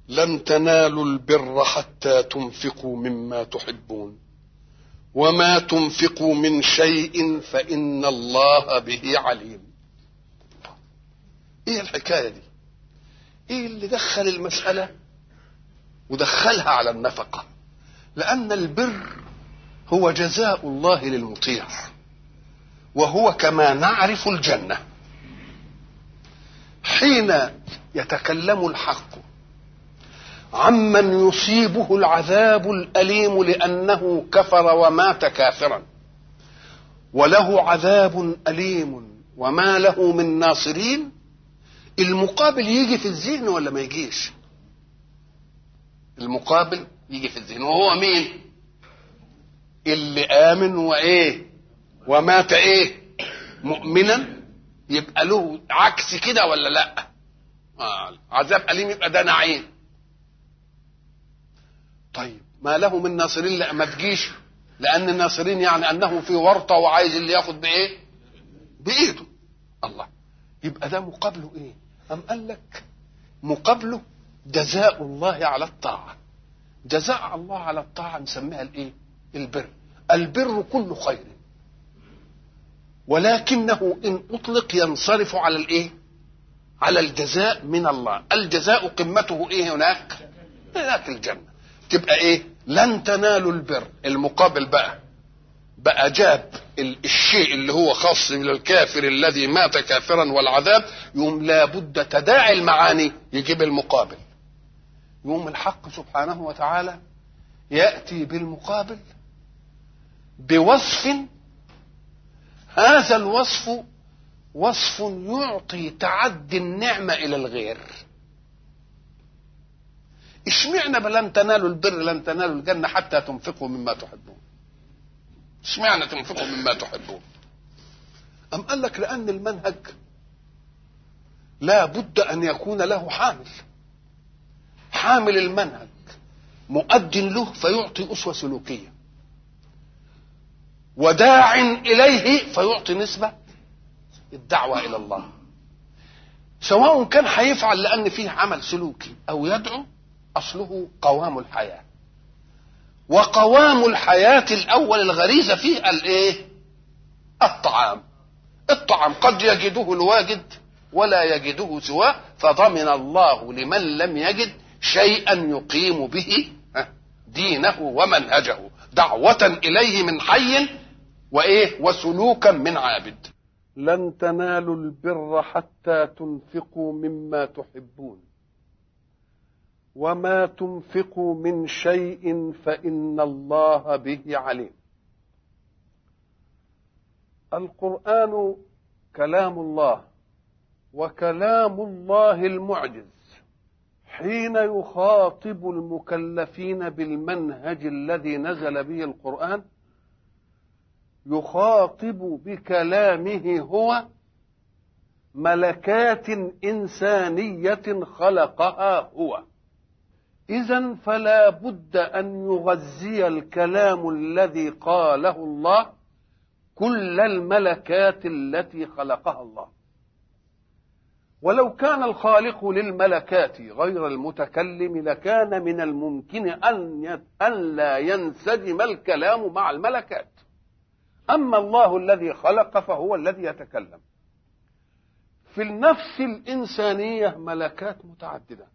لن تنالوا البر حتى تنفقوا مما تحبون وما تنفقوا من شيء فإن الله به عليم ايه الحكاية دي ايه اللي دخل المسألة ودخلها على النفقة لأن البر هو جزاء الله للمطيع وهو كما نعرف الجنة حين يتكلم الحق عمن يصيبه العذاب الأليم لأنه كفر ومات كافرا وله عذاب أليم وما له من ناصرين المقابل يجي في الذهن ولا ما يجيش المقابل يجي في الذهن وهو مين اللي آمن وإيه ومات إيه مؤمنا يبقى له عكس كده ولا لا آه. عذاب أليم يبقى ده نعيم طيب ما له من ناصرين لا ما تجيش لأن الناصرين يعني أنه في ورطة وعايز اللي ياخد بإيه بإيده الله يبقى ده مقابله إيه أم قال لك مقابله جزاء الله على الطاعة جزاء الله على الطاعة نسميها الإيه البر البر كل خير ولكنه إن أطلق ينصرف على الإيه على الجزاء من الله الجزاء قمته إيه هناك هناك الجنة تبقى إيه لن تنالوا البر المقابل بقى بقى جاب الشيء اللي هو خاص بالكافر الذي مات كافرا والعذاب يوم لابد تداعي المعاني يجيب المقابل يوم الحق سبحانه وتعالى يأتي بالمقابل بوصف هذا الوصف وصف يعطي تعدي النعمة إلى الغير اشمعنى بلن تنالوا البر لن تنالوا الجنة حتى تنفقوا مما تحبون اشمعنى تنفقوا مما تحبون أم قال لك لأن المنهج لا بد أن يكون له حامل حامل المنهج مؤد له فيعطي أسوة سلوكية وداع إليه فيعطي نسبة الدعوة إلى الله سواء كان هيفعل لأن فيه عمل سلوكي أو يدعو أصله قوام الحياة وقوام الحياة الأول الغريزة فيه الإيه؟ الطعام الطعام قد يجده الواجد ولا يجده سواه فضمن الله لمن لم يجد شيئا يقيم به دينه ومنهجه دعوة إليه من حي وإيه وسلوكا من عابد لن تنالوا البر حتى تنفقوا مما تحبون وما تنفقوا من شيء فإن الله به عليم القرآن كلام الله وكلام الله المعجز حين يخاطب المكلفين بالمنهج الذي نزل به القرآن يخاطب بكلامه هو ملكات إنسانية خلقها هو إذا فلا بد أن يغذي الكلام الذي قاله الله كل الملكات التي خلقها الله ولو كان الخالق للملكات غير المتكلم لكان من الممكن أن أن لا ينسجم الكلام مع الملكات أما الله الذي خلق فهو الذي يتكلم في النفس الإنسانية ملكات متعددة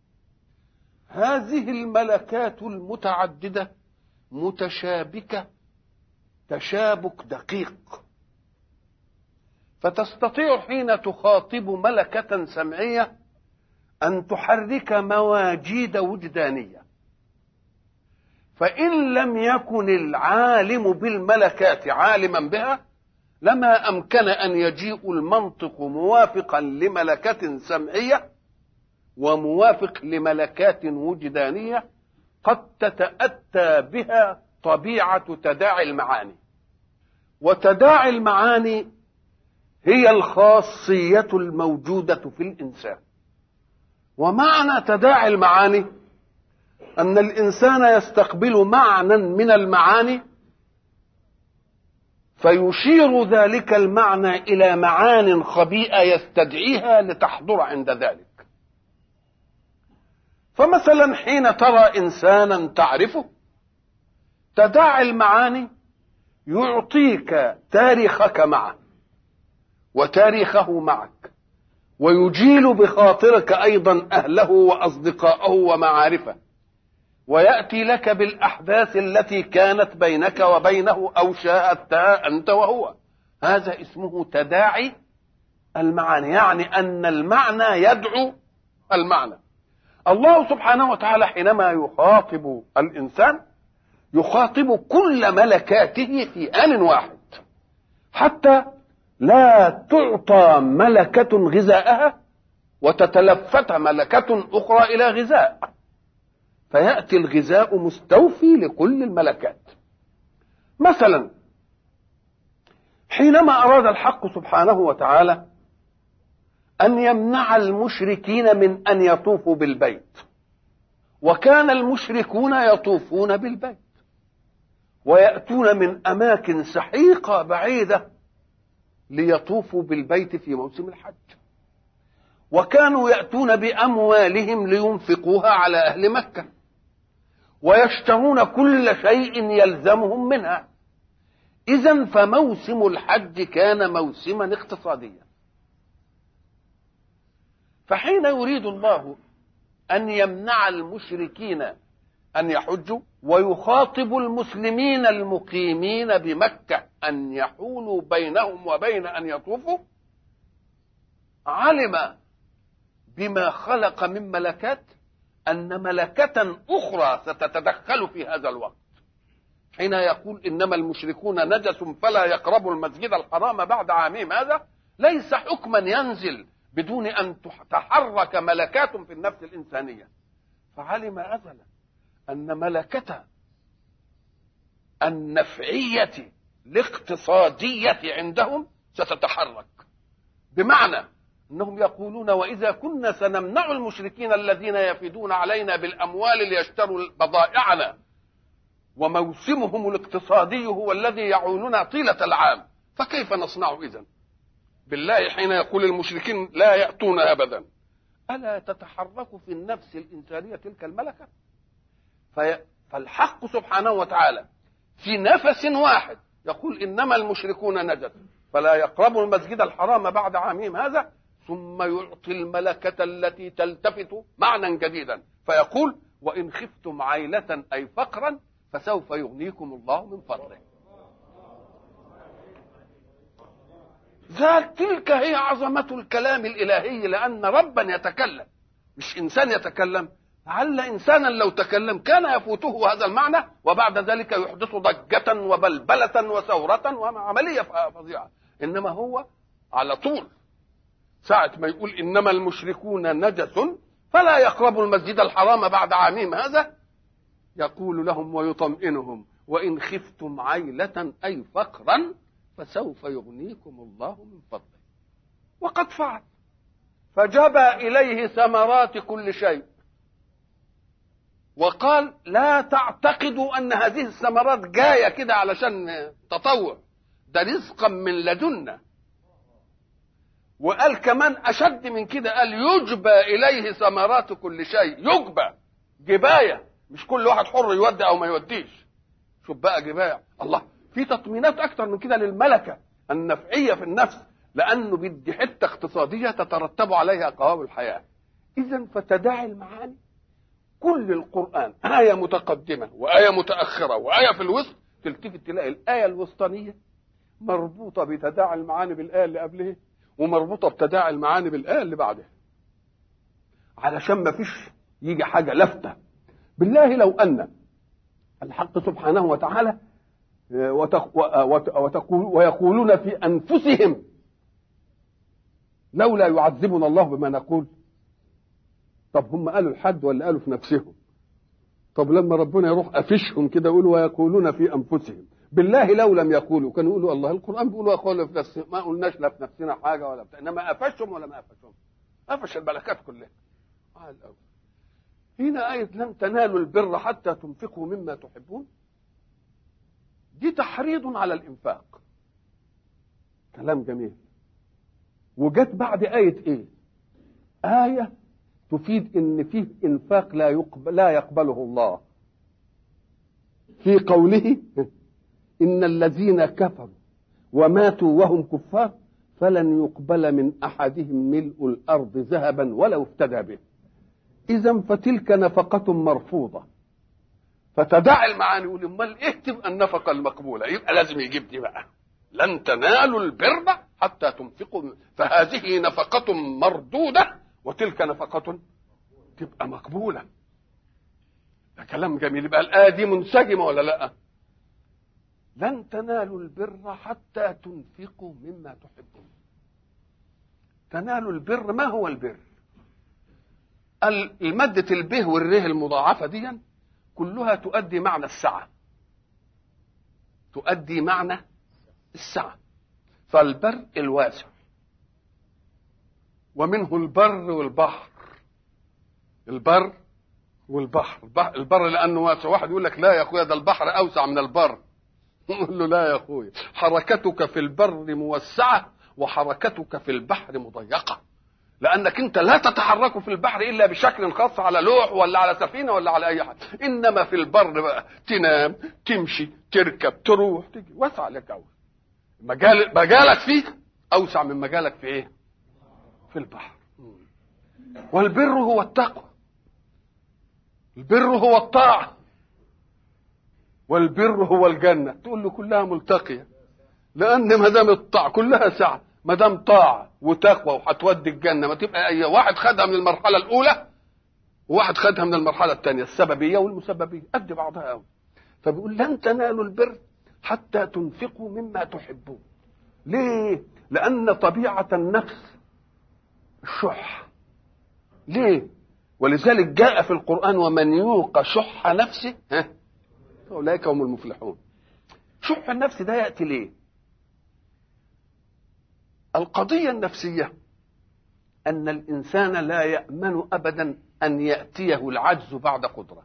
هذه الملكات المتعددة متشابكة تشابك دقيق فتستطيع حين تخاطب ملكة سمعية أن تحرك مواجيد وجدانية فإن لم يكن العالم بالملكات عالما بها لما أمكن أن يجيء المنطق موافقا لملكة سمعية وموافق لملكات وجدانية قد تتأتى بها طبيعة تداعي المعاني وتداعي المعاني هي الخاصية الموجودة في الإنسان ومعنى تداعي المعاني أن الإنسان يستقبل معنى من المعاني فيشير ذلك المعنى إلى معان خبيئة يستدعيها لتحضر عند ذلك فمثلا حين ترى انسانا تعرفه تداعي المعاني يعطيك تاريخك معه وتاريخه معك ويجيل بخاطرك ايضا اهله واصدقاءه ومعارفه وياتي لك بالاحداث التي كانت بينك وبينه او شاهدتها انت وهو هذا اسمه تداعي المعاني يعني ان المعنى يدعو المعنى الله سبحانه وتعالى حينما يخاطب الانسان يخاطب كل ملكاته في ان واحد حتى لا تعطى ملكه غذاءها وتتلفت ملكه اخرى الى غذاء فياتي الغذاء مستوفي لكل الملكات مثلا حينما اراد الحق سبحانه وتعالى ان يمنع المشركين من ان يطوفوا بالبيت وكان المشركون يطوفون بالبيت وياتون من اماكن سحيقه بعيده ليطوفوا بالبيت في موسم الحج وكانوا ياتون باموالهم لينفقوها على اهل مكه ويشتهون كل شيء يلزمهم منها اذا فموسم الحج كان موسما اقتصاديا فحين يريد الله ان يمنع المشركين ان يحجوا ويخاطب المسلمين المقيمين بمكه ان يحولوا بينهم وبين ان يطوفوا علم بما خلق من ملكات ان ملكه اخرى ستتدخل في هذا الوقت حين يقول انما المشركون نجس فلا يقربوا المسجد الحرام بعد عامهم هذا ليس حكما ينزل بدون ان تتحرك ملكات في النفس الانسانيه فعلم ازلا ان ملكه النفعيه الاقتصاديه عندهم ستتحرك بمعنى انهم يقولون واذا كنا سنمنع المشركين الذين يفدون علينا بالاموال ليشتروا بضائعنا وموسمهم الاقتصادي هو الذي يعولنا طيله العام فكيف نصنع اذا بالله حين يقول المشركين لا ياتون ابدا الا تتحرك في النفس الانسانيه تلك الملكه في فالحق سبحانه وتعالى في نفس واحد يقول انما المشركون نجس فلا يقربوا المسجد الحرام بعد عامهم هذا ثم يعطي الملكة التي تلتفت معنى جديدا فيقول وإن خفتم عيلة أي فقرا فسوف يغنيكم الله من فضله ذات تلك هي عظمة الكلام الإلهي لأن ربا يتكلم مش إنسان يتكلم لعل إنسانا لو تكلم كان يفوته هذا المعنى وبعد ذلك يحدث ضجة وبلبلة وثورة وعملية فظيعة إنما هو على طول ساعة ما يقول إنما المشركون نجس فلا يقربوا المسجد الحرام بعد عامهم هذا يقول لهم ويطمئنهم وإن خفتم عيلة أي فقرا فسوف يغنيكم الله من فضله وقد فعل فجبى إليه ثمرات كل شيء وقال لا تعتقدوا أن هذه الثمرات جاية كده علشان تطوع ده رزقا من لدنا وقال كمان اشد من كده قال يجبى اليه ثمرات كل شيء يجبى جبايه مش كل واحد حر يودي او ما يوديش شوف بقى جبايه الله في تطمينات اكتر من كده للملكه النفعيه في النفس لانه بيدي حته اقتصاديه تترتب عليها قوام الحياه اذا فتداعي المعاني كل القران ايه متقدمه وايه متاخره وايه في الوسط تلتفت تلاقي الايه الوسطانيه مربوطه بتداعي المعاني بالايه اللي قبلها ومربوطه بتداعي المعاني بالايه اللي بعدها علشان ما فيش يجي حاجه لفته بالله لو ان الحق سبحانه وتعالى ويقولون في انفسهم لولا يعذبنا الله بما نقول طب هم قالوا الحد ولا قالوا في نفسهم طب لما ربنا يروح قافشهم كده يقولوا ويقولون في انفسهم بالله لو لم يقولوا كانوا يقولوا الله القران بيقولوا يقولوا في نفسنا ما قلناش لا في نفسنا حاجه ولا بتاع انما قفشهم ولا ما قفشهم قفش الملكات كلها قال أول. هنا آية لن تنالوا البر حتى تنفقوا مما تحبون دي تحريض على الإنفاق كلام جميل وجت بعد آية إيه؟ آية تفيد ان فيه انفاق لا يقبل لا يقبله الله في قوله ان الذين كفروا وماتوا وهم كفار فلن يقبل من احدهم ملء الارض ذهبا ولو افتدى به اذا فتلك نفقه مرفوضه فتدع المعاني يقول امال ايه تبقى النفقه المقبوله يبقى لازم يجيب دي بقى لن تنالوا البر حتى تنفقوا فهذه نفقه مردوده وتلك نفقه تبقى مقبوله ده كلام جميل يبقى الايه دي منسجمه ولا لا لن تنالوا البر حتى تنفقوا مما تحبون تنالوا البر ما هو البر المادة البه والره المضاعفة دي كلها تؤدي معنى السعة تؤدي معنى السعة فالبر الواسع ومنه البر والبحر البر والبحر البر لانه واسع واحد يقول لك لا يا اخويا ده البحر اوسع من البر نقول له لا يا اخويا حركتك في البر موسعه وحركتك في البحر مضيقه لانك انت لا تتحرك في البحر الا بشكل خاص على لوح ولا على سفينه ولا على اي حاجه انما في البر بقى تنام تمشي تركب تروح تيجي واسع لك قوي مجال مجالك فيه اوسع من مجالك في ايه في البحر والبر هو التقوى البر هو الطاعه والبر هو الجنه تقول له كلها ملتقيه لان ما دام الطاعه كلها سعه ما دام طاعه وتقوى وهتودي الجنه ما تبقى اي واحد خدها من المرحله الاولى وواحد خدها من المرحله الثانيه السببيه والمسببيه قد بعضها قوي فبيقول لن تنالوا البر حتى تنفقوا مما تحبون ليه لان طبيعه النفس الشح ليه ولذلك جاء في القران ومن يوق شح نفسه ها اولئك هم المفلحون شح النفس ده ياتي ليه القضيه النفسيه ان الانسان لا يامن ابدا ان ياتيه العجز بعد قدره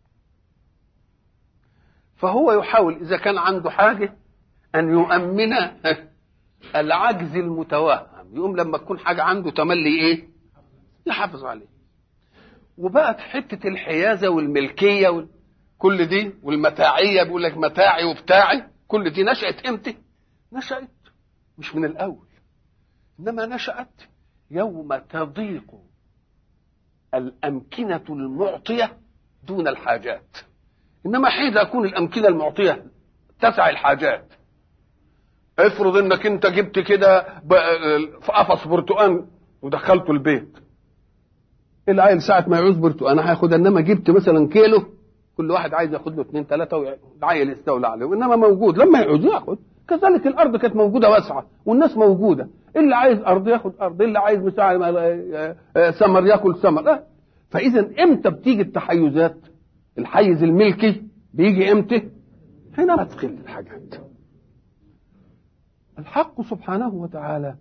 فهو يحاول اذا كان عنده حاجه ان يؤمن العجز المتوهم يقوم لما تكون حاجه عنده تملي ايه يحافظ عليه وبقت حته الحيازه والملكيه وال... كل دي والمتاعيه بيقول لك متاعي وبتاعي كل دي نشأت امتى؟ نشأت مش من الأول إنما نشأت يوم تضيق الأمكنة المعطية دون الحاجات إنما حين تكون الأمكنة المعطية تسع الحاجات افرض انك انت جبت كده في قفص برتقان ودخلته البيت العيل ساعة ما يعوز برتقان هياخد انما جبت مثلا كيلو كل واحد عايز ياخد له اثنين ثلاثة والعيل يستولى عليه انما موجود لما يعوز ياخد كذلك الارض كانت موجودة واسعة والناس موجودة اللي عايز ارض ياخد ارض اللي عايز بتاع سمر ياكل سمر أه؟ فاذا امتى بتيجي التحيزات الحيز الملكي بيجي امتى حينما تقل الحاجات الحق سبحانه وتعالى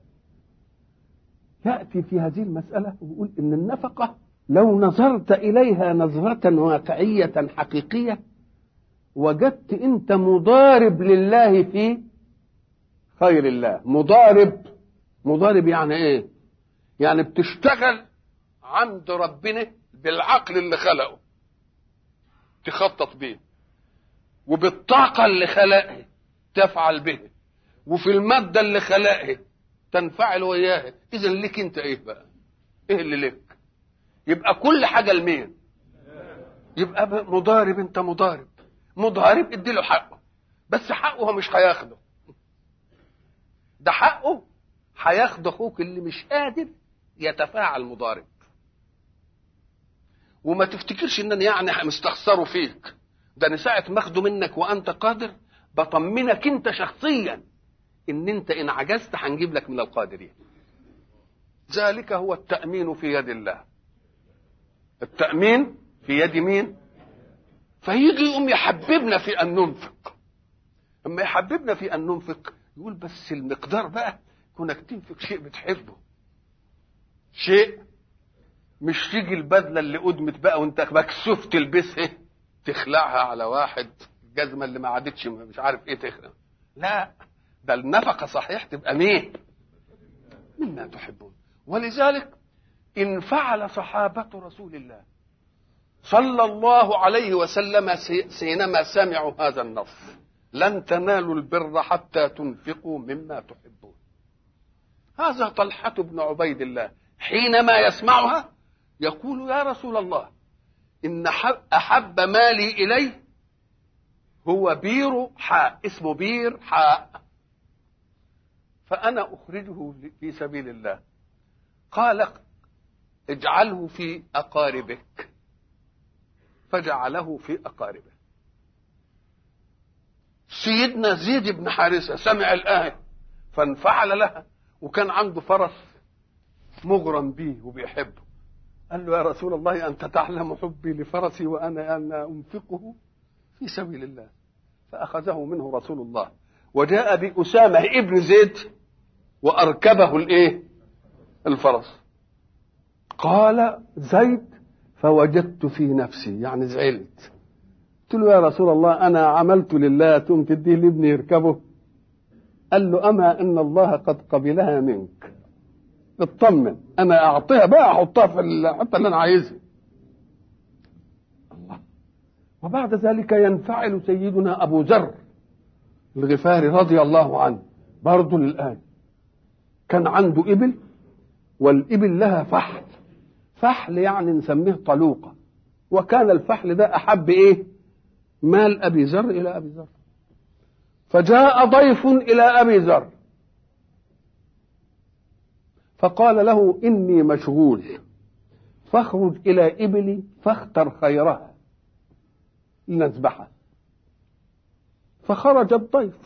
يأتي في هذه المسألة ويقول إن النفقة لو نظرت إليها نظرة واقعية حقيقية وجدت أنت مضارب لله في خير الله مضارب مضارب يعني إيه؟ يعني بتشتغل عند ربنا بالعقل اللي خلقه تخطط بيه وبالطاقة اللي خلقها تفعل به وفي المادة اللي خلقها تنفعل وياها إذا لك أنت إيه بقى؟ إيه اللي لك؟ يبقى كل حاجة لمين؟ يبقى مضارب أنت مضارب مضارب اديله حقه بس حقه هو مش هياخده ده حقه هياخد اخوك اللي مش قادر يتفاعل مضارب وما تفتكرش ان انا يعني مستخسره فيك ده انا ساعه ما اخده منك وانت قادر بطمنك انت شخصيا ان انت ان عجزت هنجيب لك من القادرين ذلك هو التامين في يد الله التامين في يد مين فيجي يقوم يحببنا في ان ننفق اما يحببنا في ان ننفق يقول بس المقدار بقى كونك تنفق شيء بتحبه شيء مش تيجي البدله اللي قدمت بقى وانت مكسوف تلبسها تخلعها على واحد الجزمه اللي ما عادتش مش عارف ايه تخلع لا ده النفقه صحيح تبقى مين مما تحبون ولذلك إن فعل صحابة رسول الله صلى الله عليه وسلم حينما سمعوا هذا النص لن تنالوا البر حتى تنفقوا مما تحبون هذا طلحة بن عبيد الله حينما يسمعها يقول يا رسول الله إن أحب مالي إلي هو بير حاء اسمه بير حاء فأنا أخرجه في سبيل الله قال اجعله في أقاربك فجعله في أقاربه سيدنا زيد بن حارثة سمع الآية فانفعل لها وكان عنده فرس مغرم به وبيحبه قال له يا رسول الله أنت تعلم حبي لفرسي وأنا أنا أنفقه في سبيل الله فأخذه منه رسول الله وجاء بأسامة ابن زيد وأركبه الإيه الفرس قال زيد فوجدت في نفسي يعني زعلت قلت له يا رسول الله أنا عملت لله تقوم تديه لابني يركبه قال له أما إن الله قد قبلها منك اطمن أنا أعطيها بقى أحطها في الحتة اللي أنا عايزها الله وبعد ذلك ينفعل سيدنا أبو ذر الغفاري رضي الله عنه برضه للآن كان عنده إبل والإبل لها فحل فحل يعني نسميه طلوقة وكان الفحل ده أحب إيه مال أبي ذر إلى أبي ذر فجاء ضيف إلى أبي ذر فقال له إني مشغول فاخرج إلى إبلي فاختر خيرها لنذبحها فخرج الضيف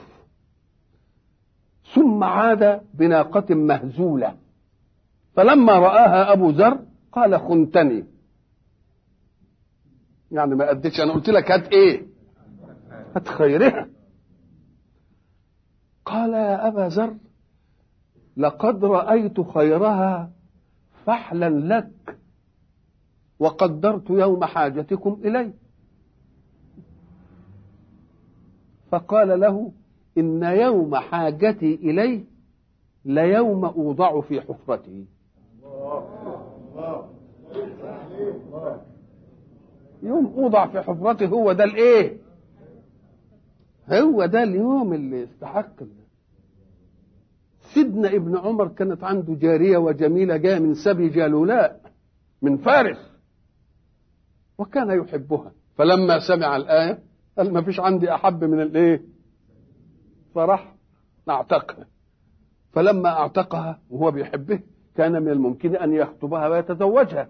ثم عاد بناقة مهزولة فلما رآها أبو ذر قال خنتني يعني ما أديتش أنا قلت لك هات إيه هات خيرها قال يا أبا ذر لقد رأيت خيرها فحلا لك وقدرت يوم حاجتكم إلي فقال له إن يوم حاجتي إليه ليوم أوضع في حفرتي يوم أوضع في حفرتي هو ده الإيه هو ده اليوم اللي يستحق سيدنا ابن عمر كانت عنده جارية وجميلة جاية من سبي جالولاء من فارس وكان يحبها فلما سمع الآية قال ما فيش عندي أحب من الإيه فراح اعتقها فلما اعتقها وهو بيحبه كان من الممكن أن يخطبها ويتزوجها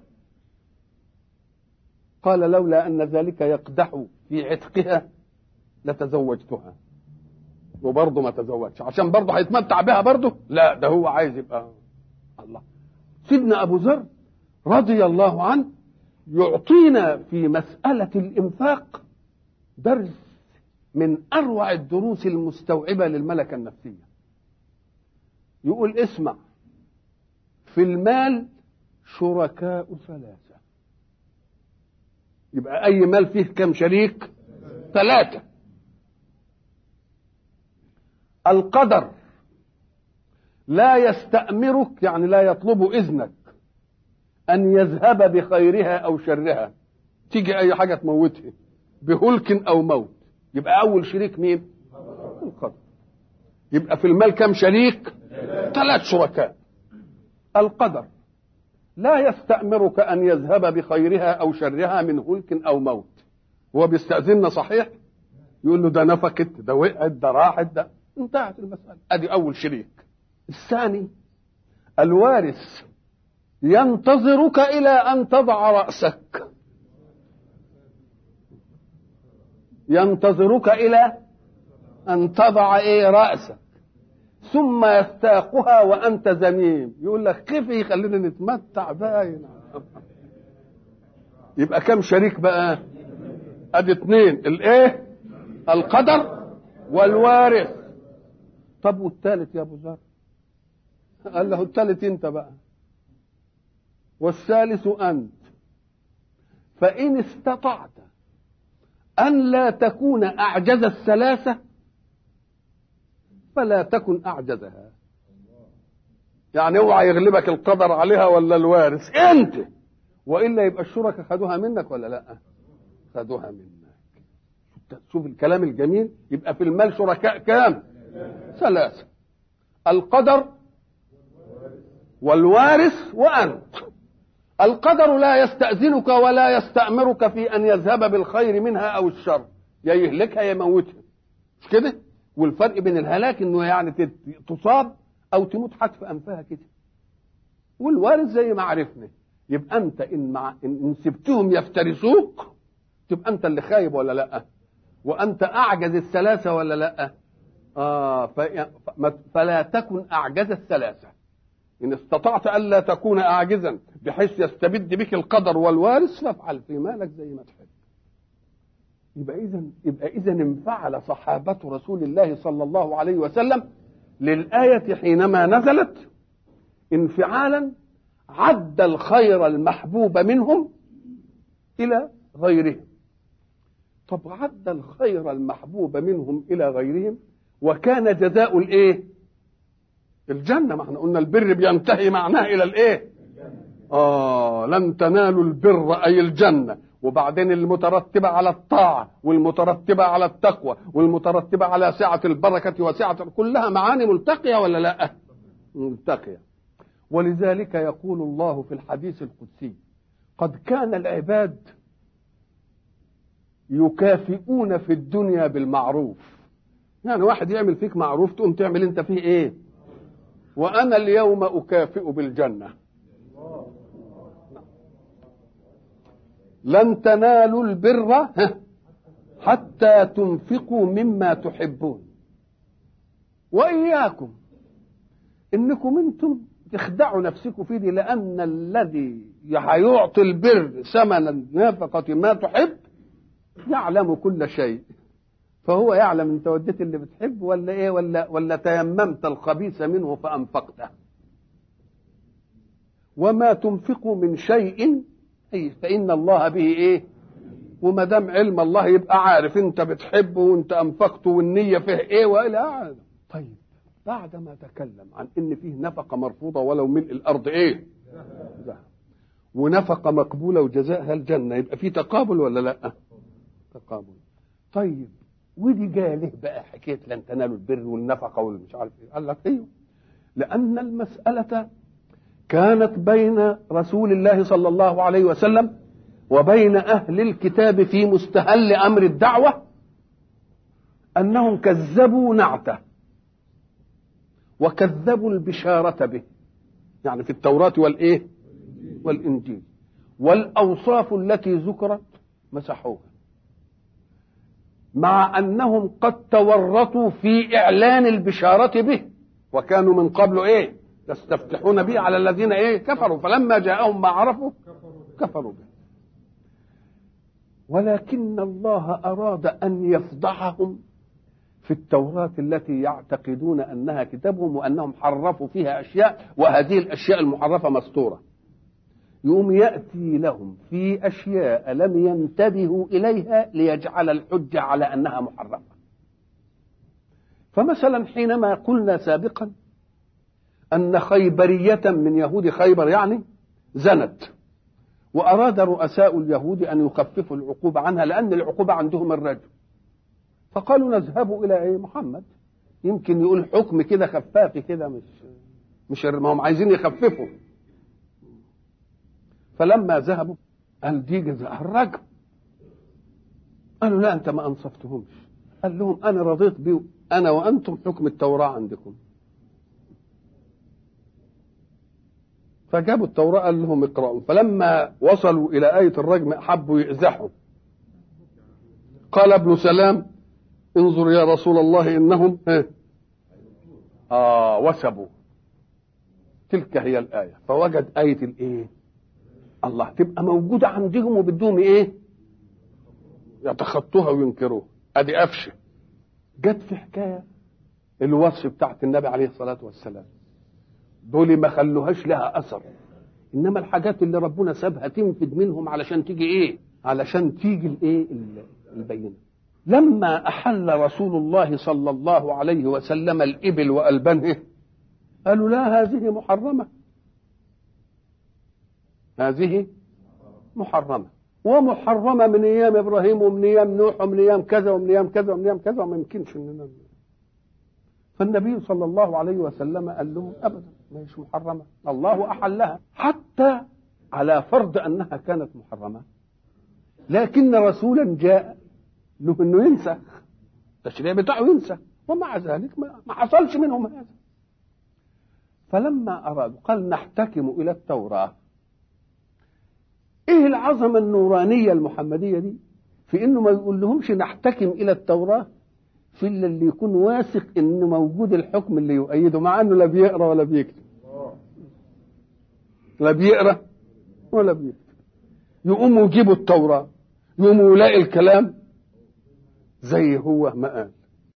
قال لولا أن ذلك يقدح في عتقها لتزوجتها وبرضه ما تزوجش عشان برضه هيتمتع بها برضه لا ده هو عايز يبقى الله سيدنا ابو ذر رضي الله عنه يعطينا في مسألة الإنفاق درس من أروع الدروس المستوعبة للملكة النفسية يقول اسمع في المال شركاء ثلاثة يبقى أي مال فيه كم شريك ثلاثة القدر لا يستأمرك يعني لا يطلب إذنك أن يذهب بخيرها أو شرها تيجي أي حاجة تموتها بهلك أو موت يبقى أول شريك مين؟ القدر يبقى في المال كم شريك؟ ثلاث شركاء القدر لا يستأمرك أن يذهب بخيرها أو شرها من هلك أو موت هو بيستأذننا صحيح يقول له ده نفكت ده وقعت ده راحت ده انتهت المسألة ادي اول شريك الثاني الوارث ينتظرك الى ان تضع رأسك ينتظرك الى ان تضع ايه رأسك ثم يستاقها وانت زميم يقول لك كيف يخلينا نتمتع باين يبقى كم شريك بقى ادي اتنين الايه القدر والوارث طب والثالث يا ابو ذر قال له الثالث انت بقى والثالث انت فان استطعت ان لا تكون اعجز الثلاثه فلا تكن اعجزها يعني اوعى يغلبك القدر عليها ولا الوارث انت والا يبقى الشركاء خدوها منك ولا لا خدوها منك شوف الكلام الجميل يبقى في المال شركاء كام ثلاثة القدر والوارث وأنت القدر لا يستأذنك ولا يستأمرك في أن يذهب بالخير منها أو الشر يا يهلكها يا يموتها مش كده والفرق بين الهلاك انه يعني تصاب او تموت حتف انفها كده والوارث زي ما عرفنا يبقى انت ان مع ان سبتهم يفترسوك تبقى انت اللي خايب ولا لا وانت اعجز الثلاثه ولا لا اه فلا تكن اعجز الثلاثه ان استطعت الا تكون اعجزا بحيث يستبد بك القدر والوارث فافعل في مالك زي ما تحب يبقى اذا يبقى اذا انفعل صحابه رسول الله صلى الله عليه وسلم للايه حينما نزلت انفعالا عد الخير المحبوب منهم الى غيرهم طب عد الخير المحبوب منهم الى غيرهم وكان جزاء الايه الجنه ما احنا قلنا البر بينتهي معناه الى الايه اه لن تنالوا البر اي الجنه وبعدين المترتبة على الطاعة والمترتبة على التقوى والمترتبة على سعة البركة وسعة كلها معاني ملتقية ولا لا ملتقية ولذلك يقول الله في الحديث القدسي قد كان العباد يكافئون في الدنيا بالمعروف يعني واحد يعمل فيك معروف تقوم تعمل انت فيه ايه وانا اليوم اكافئ بالجنه لن تنالوا البر حتى تنفقوا مما تحبون واياكم انكم انتم تخدعوا نفسكم فيه دي لان الذي هيعطي البر ثمنا نفقه ما تحب يعلم كل شيء فهو يعلم انت وديت اللي بتحب ولا ايه ولا ولا تيممت الخبيث منه فانفقته وما تنفقوا من شيء فإن الله به إيه وما دام علم الله يبقى عارف أنت بتحبه وأنت أنفقته والنية فيه إيه وإلى آخره طيب بعد ما تكلم عن إن فيه نفقة مرفوضة ولو ملء الأرض إيه ذهب ونفقة مقبولة وجزاءها الجنة يبقى في تقابل ولا لا تقابل طيب ودي جايه ليه بقى حكايه لن تنالوا البر والنفقه والمش عارف ايه قال لك ايوه لان المساله كانت بين رسول الله صلى الله عليه وسلم وبين اهل الكتاب في مستهل امر الدعوه انهم كذبوا نعته وكذبوا البشاره به يعني في التوراه والايه والانجيل والاوصاف التي ذكرت مسحوها مع انهم قد تورطوا في اعلان البشاره به وكانوا من قبل ايه يستفتحون به على الذين ايه كفروا فلما جاءهم ما عرفوا كفروا به ولكن الله اراد ان يفضحهم في التوراة التي يعتقدون انها كتابهم وانهم حرفوا فيها اشياء وهذه الاشياء المحرفه مستوره يقوم ياتي لهم في اشياء لم ينتبهوا اليها ليجعل الحجه على انها محرفه فمثلا حينما قلنا سابقا ان خيبريه من يهود خيبر يعني زنت واراد رؤساء اليهود ان يخففوا العقوبه عنها لان العقوبه عندهم الرجل فقالوا نذهب الى ايه محمد يمكن يقول حكم كده خفافي كده مش مش ما هم عايزين يخففوا فلما ذهبوا قال دي جزاء الرجم قالوا لا انت ما انصفتهمش قال لهم انا رضيت بيه انا وانتم حكم التوراه عندكم فجابوا التوراه قال لهم اقرأوا فلما وصلوا الى ايه الرجم حبوا يأزحوا قال ابن سلام انظر يا رسول الله انهم اه وسبوا تلك هي الايه فوجد ايه الايه الله تبقى موجوده عندهم وبدهم ايه يتخطوها وينكروها ادي قفشه جت في حكايه الوصف بتاعت النبي عليه الصلاه والسلام دول ما خلوهاش لها اثر انما الحاجات اللي ربنا سابها تنفد منهم علشان تيجي ايه علشان تيجي الايه البينه لما احل رسول الله صلى الله عليه وسلم الابل والبانه قالوا لا هذه محرمة هذه محرمة ومحرمة من أيام إبراهيم ومن أيام نوح ومن أيام كذا ومن أيام كذا ومن أيام كذا وما يمكنش إننا فالنبي صلى الله عليه وسلم قال لهم أبدا مش محرمة الله أحلها حتى على فرض أنها كانت محرمة لكن رسولا جاء له انه ينسخ التشريع بتاعه ينسخ ومع ذلك ما حصلش منهم هذا فلما ارادوا قال نحتكم الى التوراه ايه العظمه النورانيه المحمديه دي في انه ما يقول لهمش نحتكم الى التوراه في اللي يكون واثق ان موجود الحكم اللي يؤيده مع انه لا بيقرا ولا بيكتب لا بيقرا ولا بيكتب يقوموا يجيبوا التوراه يقوموا يلاقي الكلام زي هو ما قال